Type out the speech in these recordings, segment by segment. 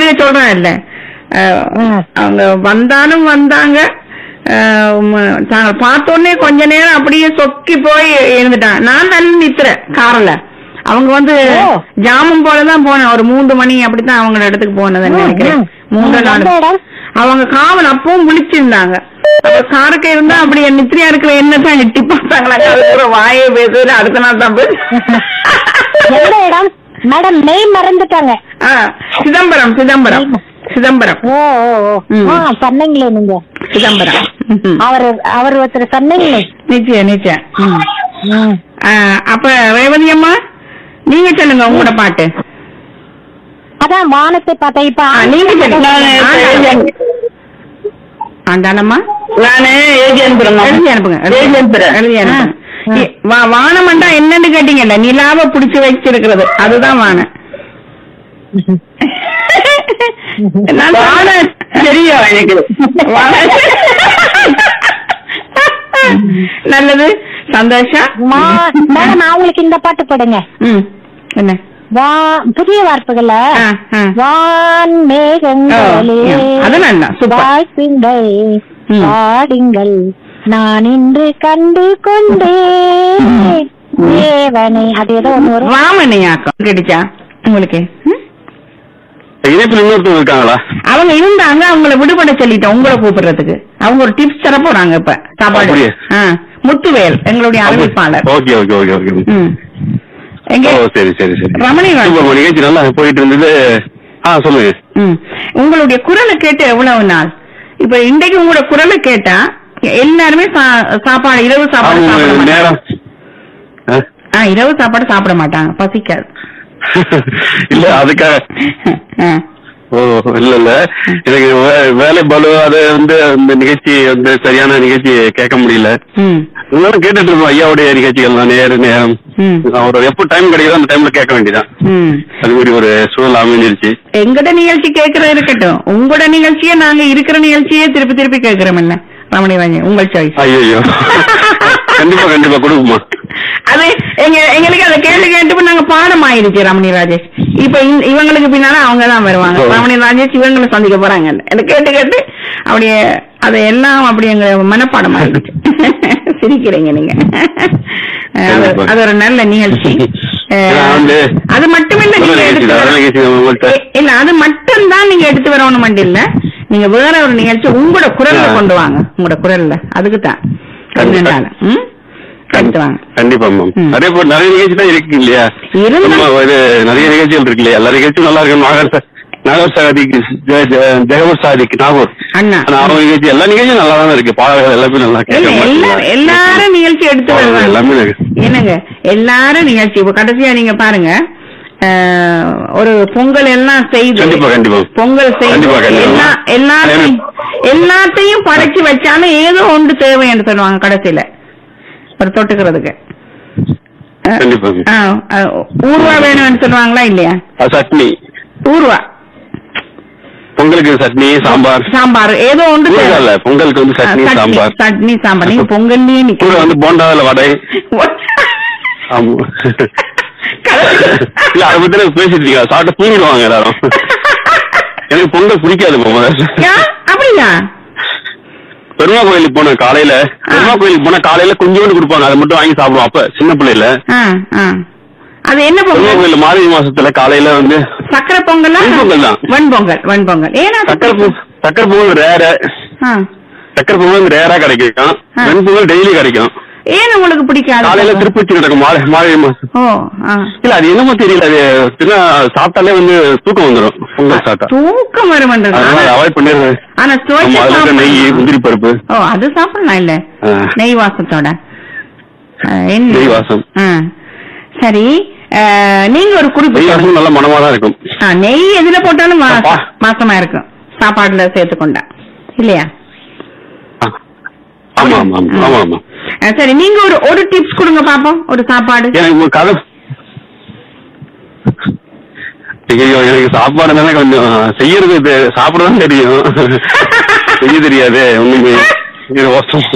கதையை சொல்றேன் இல்ல அஹ், ம். அவங்க வந்தாலும் வந்தாங்க அஹ், உம், தாங்க பார்த்தோன்னே கொஞ்ச நேரம் அப்படியே சொக்கி போய் இருந்துட்டாங்க நான் நல்ல நித்துறேன் கார்ல அவங்க வந்து ஓ. ஜாமும் போலதான் போனேன் ஒரு மூன்று மணி அப்படித்தான் அவங்க இடத்துக்கு போனதுன்னு ம், நினைக்கிறேன் ம். மூன்று ம், நாள் எந்த இடம்? அவங்க காவல் அப்பவும் விழிச்சிருந்தாங்க அப்ப காருக்கு இருந்தா அப்படி நித்திரியா இருக்கிற என்னதான் எட்டி பார்த்தாங்களா அதுக்கப்புறம் வாயை பேசுறது அடுத்த நாள் தான் பேசு எந்த இடம் மேடம் நெய் மறந்துட்டாங்க ஆ, சிதம்பரம் சிதம்பரம் சிதம்பரம் ஓ ஓ ஓ ம். ஆ சொன்னீங்களே நீங்க சிதம்பரம் ம்ஹும். அவர் அவர் ஒருத்தர் சொன்னீங்களே நிச்சயம் நிச்சயம் ம். ம். ஆ, அப்ப ரேவதி அம்மா நீங்க சொல்லுங்க உங்களோட பாட்டு அதான் வானத்தை பார்த்தேன் இப்ப ஆ, நீங்க சொல்லுங்க ஆண்டாளம்மா நானு எழுதி அனுப்புறேன் எழுதி அனுப்புங்க எழுதி அனுப்புறேன் எழுதி அனுப்புங்க ஆ. இ- வா- வானமண்டா என்னன்னு கேட்டீங்கல்ல நிலாவை புடிச்சு வச்சிருக்கிறது அதுதான் வானம் நான் வானம் தெரியும் எனக்கு வானம். நல்லது சந்தோஷம் மா- மேடம் நான் உங்களுக்கு இந்த பாட்டு போடுங்க ம் என்ன வா புதிய வார்ப்புகள ஆ, ஆ. வான் மேகங்களே ஓ, அது நல்லா, சூப்பர். வாழ்த்துங்கள் ம். பாடுங்கள் நான் இன்று கண்டு கொண்டேன் தேவனை அது ஏதோ ஒண்ணு வரும் ராமனையாக்கம் கிடைச்சா உங்களுக்கு ம்? இணைப்பில் இன்னொருத்தவங்க இருக்காங்களா அவங்க இருந்தாங்க அவங்கள விடுபட சொல்லிட்டோம் உங்களை கூப்பிடுறதுக்கு அவங்க ஒரு டிப்ஸ் தர போறாங்க இப்ப சாப்பாடு அப்படியா? ஆ, முத்துவேல் எங்களுடைய அறிவிப்பாளர் ஓகே ஓகே ஓகே ஓகே ம். எங்க ஓ சரி சரி சரி ரமணி வாணி. சூப்பர் நிகழ்ச்சி நல்லா போயிட்டு இருந்தது ஆ சொல்லுங்க ம். உங்களுடைய குரலை கேட்டு எவ்வளவு நாள் இப்ப இன்றைக்கு உங்களோட குரலை கேட்டா எல்லாருமே சா- சாப்பாடு இரவு சாப்பாடு சாப்பிட அவங்க மாட்டாங்க. நேரம் ஆ? ஆ, இரவு சாப்பாடு சாப்பிட மாட்டாங்க பசிக்காது இல்ல அதுக்காக ஆ. ஓ இல்ல இல்ல எனக்கு வே- வேலை பலு அது வந்து அந்த நிகழ்ச்சி வந்து சரியான நிகழ்ச்சி கேட்க முடியல ம். இருந்தாலும் கேட்டுட்டு இருக்கோம் ஐயாவுடைய நிகழ்ச்சிகள் தான் நேரு நேரம் ம். அவர் எப்போ டைம் கிடைக்குதோ அந்த டைம்ல கேட்க வேண்டியதான் ம். அது மாதிரி ஒரு சூழல் அமைஞ்சிருச்சு எங்கட நிகழ்ச்சி கேட்கறது இருக்கட்டும் உங்களோட நிகழ்ச்சியே நாங்க இருக்கிற நிகழ்ச்சியே திருப்பி திருப்பி கேட்கிறோம் என்ன ரமணி வாங்கி உங்கள் சாய்ஸ் ஐயோ கண்டிப்பா கண்டிப்பா கொடுக்குமா அது எங்க எங்களுக்கு அதை கேட்டு கேட்டு நாங்க பாடம் ஆயிருச்சு ரமணி ராஜேஷ் இப்ப இந்த- இவங்களுக்கு பின்னால அவங்க தான் வருவாங்க ஓ. ரமணி ராஜேஷ் இவங்களை சந்திக்க போறாங்க அதை கேட்டு கேட்டு அப்படியே அதை எல்லாம் அப்படி எங்க மனப்பாடம் ஆயிடுச்சு சிரிக்கிறீங்க நீங்க அது- அது ஒரு நல்ல நிகழ்ச்சி அஹ், நான் வந்து அது மட்டுமில்ல நல்ல நீங்க நிகழ்ச்சி எடுத்து தான், வர- நல்ல நிகழ்ச்சி தான் உங்கள்ட்ட. இ- இல்ல அது மட்டும்தான் நீங்க எடுத்து வரணும் மட்டும் இல்ல நீங்க வேற ஒரு நிகழ்ச்சி உங்களோட குரல்ல ஆ. கொண்டு வாங்க உங்களோட குரல்ல அதுக்கு தான் கண்டிப்பா. ம் எடுத்து வாங்க கண்டிப்பா மேம் ம். அதே போல நிறைய நிகழ்ச்சி தான் இருக்கு இல்லையா இருந்தா- நம்ம இது நிறைய நிகழ்ச்சிகள் இருக்கு இல்லையா எல்லா நிகழ்ச்சியும் நல்லா இருக்கு நாகர் ச- நாகர் சாதிக்கு ஜெகவர் சாதிக்கு நாகூர் அண்ணா ஆனா அவங்க நிகழ்ச்சி எல்லா நிகழ்ச்சியும் நல்லா தான் இருக்கு பாடல்கள் எல்லாமே நல்லா இல்ல கேட்க எல்லாரும் மாட்டீங்களா? எல்லாரும் நிகழ்ச்சி எடுத்து பாடல்கள் வருவாங்க எல்லாமே இருக்கு. என்னங்க எல்லாரும் நிகழ்ச்சி இப்ப கடைசியா நீங்க பாருங்க அஹ், ஒரு பொங்கல் எல்லாம் செய்து கண்டிப்பா கண்டிப்பா பொங்கல் செய்து கண்டிப்பா, கண்டிப்பா. எல்லா எல்லாத்தையும் எல்லாத்தையும் படைச்சு வச்சாலும் ஏதோ ஒன்று தேவை என்று சொல்லுவாங்க கடைசியில ஒரு தொட்டுக்கிறதுக்கு அஹ், கண்டிப்பா அஹ், அஹ், ஊர்வா வேணும்னு சொல்லுவாங்களா இல்லையா அது சட்னி ஊர்வா பொங்கலுக்கு சட்னி சாம்பார் சாம்பார் ஏதோ ஒன்று ஊறுகாய் தேவை. இல்ல பொங்கலுக்கு வந்து சட்னி சட்னி சாம்பார் சட்னி சாம்பார் நீங்க பொங்கல்லையே கூட நிக்க வந்து போண்டா இல்ல வடை ஆமா இல்ல அதை பத்தி எனக்கு பேசிட்டு இருக்கீங்க சாப்பிட்டு தூங்கிடுவாங்க எல்லாரும் எனக்கு பொங்கல் பிடிக்காது முதல்ல ஏன்? அப்படியா பெருமா கோயிலுக்கு போனேன் காலையில பெருமா கோயிலுக்கு போனா காலையில கொஞ்சோண்டு கொடுப்பாங்க அதை மட்டும் வாங்கி சாப்பிடுவோம் அப்ப சின்ன பிள்ளையில ஆ, ஆ. அது என்ன பெருமா பொங்கல் கோயில்ல மார்கழி மாசத்துல காலையில வந்து சக்கரை பொங்கலா வெண்பொங்கல் தான். வெண்பொங்கல் வெண்பொங்கல் ஏன்னா சக்கரை பொ- சக்கரை பொங்கல் ரேர ஆ. சக்கரை பொங்கல் ரேரா கிடைக்கும் ஆ. வெண்பொங்கல் டெய்லி கிடைக்கும் ஏன் உங்களுக்கு பிடிக்காது காலையில பொங்கல்? திருப்பதி நடக்கும் மார்கழி மார்கழி மாசம் ஓ ஆ. இல்ல அது என்னமோ தெரியல அது தின்னா சாப்பிட்டாலே வந்து தூக்கம் வந்துடும் பொங்கல் சாப்பிட்டா தூக்கம் வருமன்றது அதனால ஆனா- அவாய்ட் பண்ணிடுறது ஆனா சுவைச்சு நம்ம அதுல இருக்க நெய் சாப்பிடலாம். முந்திரி பருப்பு ஓ அது சாப்பிடலாம் இல்ல ஆ. நெய் வாசத்தோட ஆ, என்ன? நெய் வாசம். ஆ. சரி ஆ, நீங்க ஒரு நெய் குறிப்பிட்ட வாசம் நல்ல மனமா தான் இருக்கும் ஆ, நெய் எதுல போட்டாலும் வா- அப்பா. வாசமா இருக்கும் சாப்பாடுல சேர்த்துக்கொண்டா இல்லையா ஆ. ஆமா ஆமா ஆமா ஆமா ஆமா ஆ, சரி நீங்க ஒரு ஒரு டிப்ஸ் கொடுங்க பாப்போம் ஒரு சாப்பாடு எனக்கு ஒரு கதை ஐயோ எனக்கு சாப்பாடு தானே கொஞ்சம் செய்யறது தெ- சாப்பிடதான் தெரியும் செய்ய தெரியாது ஒண்ணுமே இது வருஷம்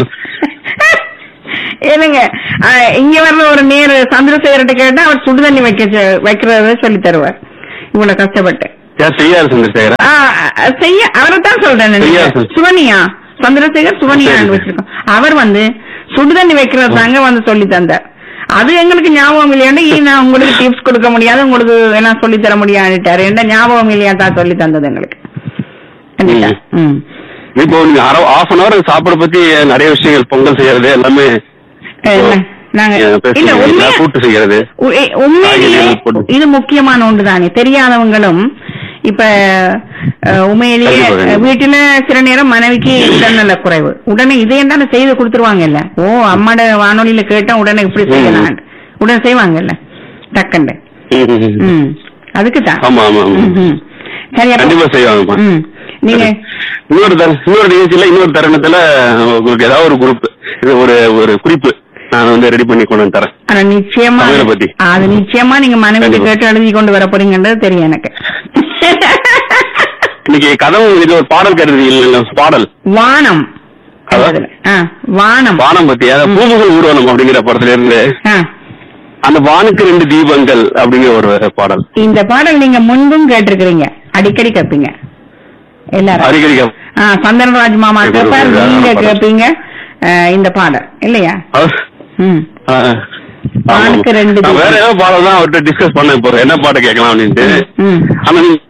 ஏனுங்க ஆ, இங்க வர்ற ஒரு நேரு சந்திரசேகர்கிட்ட கேட்டா அவர் சுடுதண்ணி வைக்க சொ- வைக்கிறத சொல்லி தருவார் இவ்வளவு கஷ்டப்பட்டு யார் செய்யார் சந்திரசேகரா ஆ, செய்ய அவரை தான் சொல்றேன் நான். செய்யா, சார். சுவனியா சந்திரசேகர் சுவனியான்னு சரி. வச்சிருக்கோம் அவர் வந்து சுடுதண்ணி வைக்கிறது தாங்க வந்து சொல்லி தந்தார் அது எங்களுக்கு ஞாபகம் இல்லையாண்டு இனி நான் உங்களுக்கு டிப்ஸ் கொடுக்க முடியாது உங்களுக்கு என்ன சொல்லி தர முடியாதுட்டாரு என்ன ஞாபகம் இல்லையா தான் சொல்லி தந்தது எங்களுக்கு கண்டிப்பா. ம். இப்போ நீங்க அரை ஹாஃப் அன் அவர் சாப்பாடு பத்தி நிறைய விஷயங்கள் பொங்கல் செய்யறது எல்லாமே என்ன, நாங்க ஏ, இல்ல பேசுறீங்க. உண்மையா கூட்டு செய்யறது உ- ஏ, உண்மையிலேயே காய்கறிகள் போட்டு. இது முக்கியமான ஒன்றுதானே தெரியாதவங்களும் இப்ப அஹ், உண்மையிலேயே கண்டிப்பா, கண்டிப்பா. அஹ், வீட்டுல சில நேரம் மனைவிக்கு உடல்நல குறைவு உடனே இதையும் தானே செய்து கொடுத்துருவாங்கல்ல ஓ அம்மாட வானொலியில கேட்டா உடனே இப்படி ம். செய்யலாம் உடனே செய்வாங்கல்ல டக்குண்டு ம், ம், ம். ம் அதுக்கு தான் ஆமா ஆமா ஆமா சரி அப்ப- கண்டிப்பா செய்வாங்கம்மா ம் நீங்க இன்னொரு தர இன்னொரு நிகழ்ச்சியில இன்னொரு தருணத்துல உங்களுக்கு ஏதாவது ஒரு குரூப் இது ஒரு ஒரு குறிப்பு நான் வந்து ரெடி பண்ணி கொண்டு வந்து தரேன் ஆனா நிச்சயமா தமிழை பத்தி. அது நிச்சயமா நீங்க மனைவி கண்டிப்பா. கேட்டு எழுதி கொண்டு வர போறீங்கன்றது தெரியும் எனக்கு இன்னைக்கு கதவு இது ஒரு பாடல் கருதி இல்ல பாடல் வானம் ஹலோ? அதுல. ஆ, வானம் வானம் பத்தி அதாவது பூமுகள் ஊர்வலம் அப்படிங்கிற படத்துல இருந்து ஆ, அந்த வானுக்கு ரெண்டு தீபங்கள் அப்படிங்கிற ஒரு பாடல் இந்த பாடல் நீங்க முன்பும் கேட்டிருக்கிறீங்க அடிக்கடி கேட்பீங்க எல்லாரும் அடிக்கடி கேப்~ ஆ, சந்திரராஜ் மாமா இது ஒரு கேட்பார் இதான நீங்க பாடல். கேட்பீங்க ஆ, இந்த பாடல் இல்லையா அவர்- ம் ஆ, ஆ. வானுக்கு ரெண்டு நான் வேற தீபம். ஏதோ பாடல் தான் அவர்கிட்ட டிஸ்கஸ் பண்ண இப்போ என்ன பாட்டு கேட்கலாம் அப்படின்ட்டு ம் ஆனா நீ-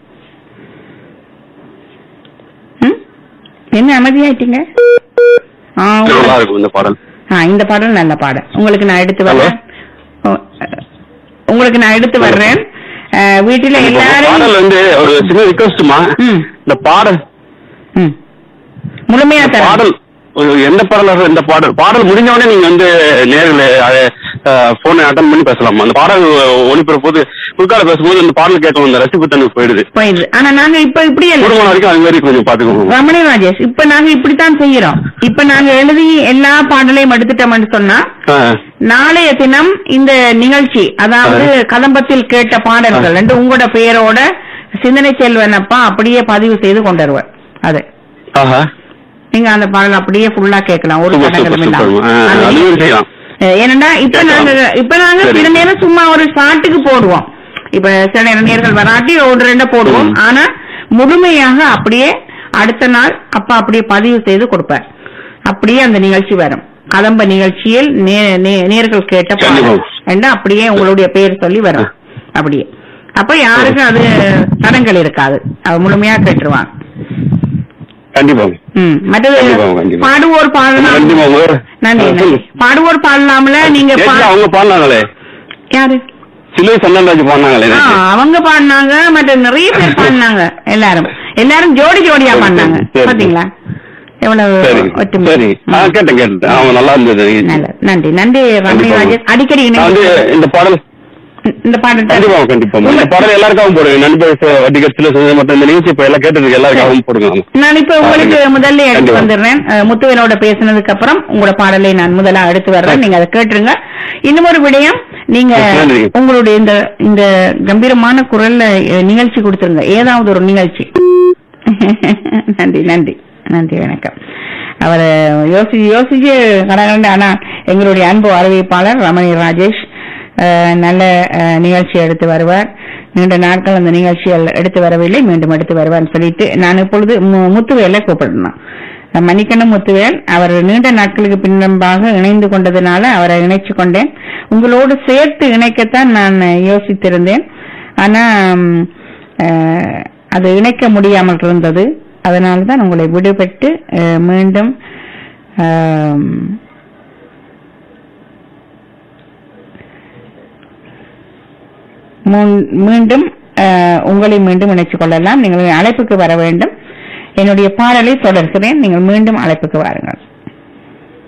ம் என்ன அமைதியாயிட்டீங்க ஆ, நல்லா உங்களுக்கு- இருக்கும் இந்த பாடல் ஆ, இந்த பாடல் நல்ல பாடல் உங்களுக்கு நான் எடுத்து வர்றேன் ஓ, அஹ், உங்களுக்கு நான் எடுத்து வர்றேன் அஹ், வீட்டுல இந்த எல்லாரும் பாடல் வந்து ஒரு சின்ன ரிக்வஸ்ட்மா ம் இந்த பாடல் ம் முழுமையா இந்த தரேன் பாடல் ஒரு எந்த பாடலாக இந்த பாடல் பாடல் முடிஞ்ச உடனே நீங்க வந்து நேரில் போனை அட்டன் பண்ணி பேசலாமா அந்த பாடல் ஒளிபெற போது குறுக்கால பேசும்போது இந்த பாடல் கேட்க அந்த ரசிப்பு தன்மை போயிடுது போயிடுது ஆனா நாங்க இப்ப இப்படி இல்ல குடும்பம் வரைக்கும் அது மாதிரி கொஞ்சம் பாத்துக்கோங்க ரமணி ராஜேஷ் இப்ப நாங்க இப்படித்தான் செய்யறோம் இப்ப நாங்க எழுதி எல்லா பாடலையும் எடுத்துட்டோம்னு சொன்னா ஆ, நாளைய தினம் இந்த நிகழ்ச்சி அதாவது கதம்பத்தில் கேட்ட பாடல்கள் என்று உங்களோட பெயரோட சிந்தனை செல்வன் அப்பா அப்படியே பதிவு செய்து கொண்டு வருவார் அது ஆஹா நீங்க அந்த பாடல் அப்படியே ஃபுல்லா கேட்கலாம் ஒரு சூப்பர் தடங்களும் சூப்பர் இல்லாம சூப்பர் ஆ, அந்த அது மாதிரி செய்யலாம் அஹ் ஏனண்டா இப்ப கேட்கலாம். நாங்க இப்ப நாங்க சரி. சில நேரம் சும்மா ஒரு ஷாட்டுக்கு போடுவோம் இப்ப சில நேரம் நேர்கள் வராட்டி ஒரு ரெண்ட போடுவோம் ம். ஆனா முழுமையாக அப்படியே அடுத்த நாள் அப்பா அப்படியே பதிவு செய்து கொடுப்பார் அப்படியே அந்த நிகழ்ச்சி வரும் கதம்ப நிகழ்ச்சியில் நே- நே- நேர்கள் கேட்ட பாடல் கண்டிப்பா. ரெண்டா அப்படியே உங்களுடைய பெயர் சொல்லி வரும் அப்படியே அப்ப யாருக்கும் அது தடங்கள் இருக்காது அவ முழுமையா கேட்டுருவாங்க கண்டிப்பா ம் மற்றது கண்டிப்பா, கண்டிப்பா. பாடுவோர் பாடலாம் கண்டிப்பா உங்க நன்றி ஆ, நன்றி. சொல்லு. பாடுவோர் பாடலாம்ல நீங்க பா- நேத்து அவங்க பாடினாங்களே யாரு சிலுவை சந்தன்ராஜ் பாடினாங்களே ஆ, நேத்து. அவங்க பாடினாங்க மற்ற நிறைய பேர் பாடினாங்க எல்லாரும் எல்லாரும் ஜோடி ஜோடியா சரி, பாடினாங்க சரி. பாத்தீங்களா எவ்வளவு சரி ஒற்றுமை சரி ஆ ம். கேட்டேன் கேட்டேன் அவங்க நல்லா இருந்தது நல்லது நன்றி நன்றி ரமணி கண்டிப்பா. ராஜேஷ் அடிக்கடி நான் வந்து இணைந்து இந்த பாடல் இந்த பாடல் கண்டிப்பா கண்டிப்பா இந்த பாடல் எல்லாருக்காகவும் போடுங்க நண்பர் வட்டி கட்சியில சொந்த மற்ற இந்த நிகழ்ச்சி இப்ப எல்லாம் கேட்டதுக்கு எல்லாருக்காகவும் போடுங்க ஆமா. நான் இப்ப உங்களுக்கு கண்டிப்பா. முதல்ல எடுத்து கண்டிப்பா. வந்துடுறேன் அஹ், முத்துவனோட பேசினதுக்கு அப்புறம் உங்களோட பாடலை நான் முதல்ல எடுத்து வர்றேன் நீங்க அதை கேட்டுருங்க இன்னும் ஒரு விடயம் நீங்க நன்றி. உங்களுடைய இந்த இந்த கம்பீரமான குரல்ல அஹ், நிகழ்ச்சி கொடுத்துருங்க ஏதாவது ஒரு நிகழ்ச்சி நன்றி நன்றி நன்றி வணக்கம் அவர் யோசிச்சு யோசிச்சு கடகண்டு ஆனா எங்களுடைய அன்பு அறிவிப்பாளர் ரமணி ராஜேஷ் அஹ், நல்ல அஹ், நிகழ்ச்சி எடுத்து வருவார் நீண்ட நாட்கள் அந்த நிகழ்ச்சிகள் எடுத்து வரவில்லை மீண்டும் எடுத்து வருவார்னு சொல்லிட்டு நான் இப்பொழுது மு- முத்துவேலை கூப்பிடணும் மணிக்கண்ணும் முத்துவேல் அவர் நீண்ட நாட்களுக்கு பின்னம்பாக இணைந்து கொண்டதுனால அவரை இணைச்சு கொண்டேன் உங்களோடு சேர்த்து இணைக்கத்தான் நான் யோசித்திருந்தேன் ஆனா ம், அஹ், அது இணைக்க முடியாமல் இருந்தது அதனால தான் உங்களை விடுபட்டு அஹ், மீண்டும் ஆம், முன்- மீண்டும் அஹ், உங்களை மீண்டும் இணைத்துக் கொள்ளலாம் நீங்கள் அழைப்புக்கு வர வேண்டும் என்னுடைய பாடலை தொடர்கிறேன் நீங்கள் மீண்டும் அழைப்புக்கு வாருங்கள்